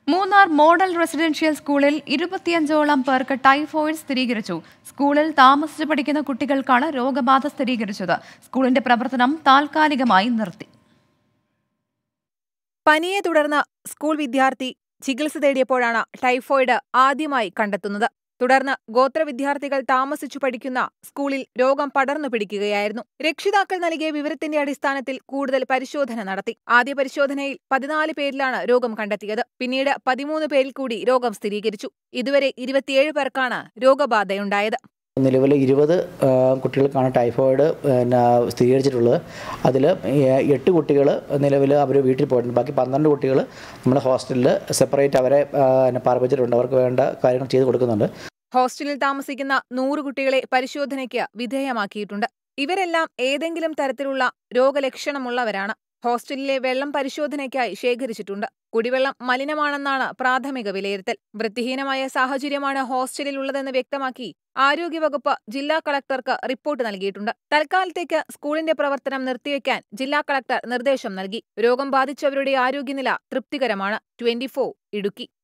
Munnar model residential സ്കൂളിൽ ഇരുപത്തിയഞ്ചോളം പേർക്ക് typhoid സ്ഥിരീകരിച്ചു സ്കൂളിൽ താമസിച്ച് പഠിക്കുന്ന കുട്ടികൾക്കാണ് രോഗബാധ സ്ഥിരീകരിച്ചത് സ്കൂളിന്റെ പ്രവർത്തനം താൽക്കാലികമായി നിർത്തി പനിയെ തുടർന്ന് സ്കൂൾ വിദ്യാർത്ഥി ചികിത്സ തേടിയപ്പോഴാണ് ടൈഫോയിഡ് ആദ്യമായി കണ്ടെത്തുന്നത് തുടർന്ന് ഗോത്ര വിദ്യാർത്ഥികൾ താമസിച്ചു പഠിക്കുന്ന സ്കൂളിൽ രോഗം പടർന്നു പിടിക്കുകയായിരുന്നു രക്ഷിതാക്കൾ നൽകിയ വിവരത്തിന്റെ അടിസ്ഥാനത്തിൽ കൂടുതൽ പരിശോധന നടത്തി ആദ്യ പരിശോധനയിൽ പതിനാല് പേരിലാണ് രോഗം കണ്ടെത്തിയത് പിന്നീട് പതിമൂന്ന് പേരിൽ കൂടി രോഗം സ്ഥിരീകരിച്ചു ഇതുവരെ ഇരുപത്തിയേഴ് പേർക്കാണ് രോഗബാധയുണ്ടായത് നിലവിൽ ഇരുപത് കുട്ടികൾക്കാണ് ടൈഫോയിഡ് പിന്നെ സ്ഥിരീകരിച്ചിട്ടുള്ളത് അതിൽ എട്ട് കുട്ടികൾ നിലവിൽ അവർ വീട്ടിൽ പോയിട്ടുണ്ട് ബാക്കി പന്ത്രണ്ട് കുട്ടികൾ നമ്മുടെ ഹോസ്റ്റലിൽ സെപ്പറേറ്റ് അവരെ ആ, പിന്നെ പാർപ്പിച്ചിട്ടുണ്ട് അവർക്ക് വേണ്ട കാര്യങ്ങൾ ചെയ്ത് കൊടുക്കുന്നുണ്ട് ഹോസ്റ്റലിൽ താമസിക്കുന്ന നൂറ് കുട്ടികളെ പരിശോധനയ്ക്ക് വിധേയമാക്കിയിട്ടുണ്ട് ഇവരെല്ലാം ഏതെങ്കിലും തരത്തിലുള്ള രോഗലക്ഷണമുള്ളവരാണ് ഹോസ്റ്റലിലെ വെള്ളം പരിശോധനയ്ക്കായി ശേഖരിച്ചിട്ടുണ്ട് കുടിവെള്ളം മലിനമാണെന്നാണ് പ്രാഥമിക വിലയിരുത്തൽ വൃത്തിഹീനമായ സാഹചര്യമാണ് ഹോസ്റ്റലിലുള്ളതെന്ന് വ്യക്തമാക്കി ആരോഗ്യവകുപ്പ് ജില്ലാ കളക്ടർക്ക് റിപ്പോർട്ട് നൽകിയിട്ടുണ്ട് തൽക്കാലത്തേക്ക് സ്കൂളിന്റെ പ്രവർത്തനം നിർത്തിവെക്കാൻ ജില്ലാ കളക്ടർ നിർദ്ദേശം നൽകി രോഗം ബാധിച്ചവരുടെ ആരോഗ്യനില തൃപ്തികരമാണ് ട്വന്റി ഇടുക്കി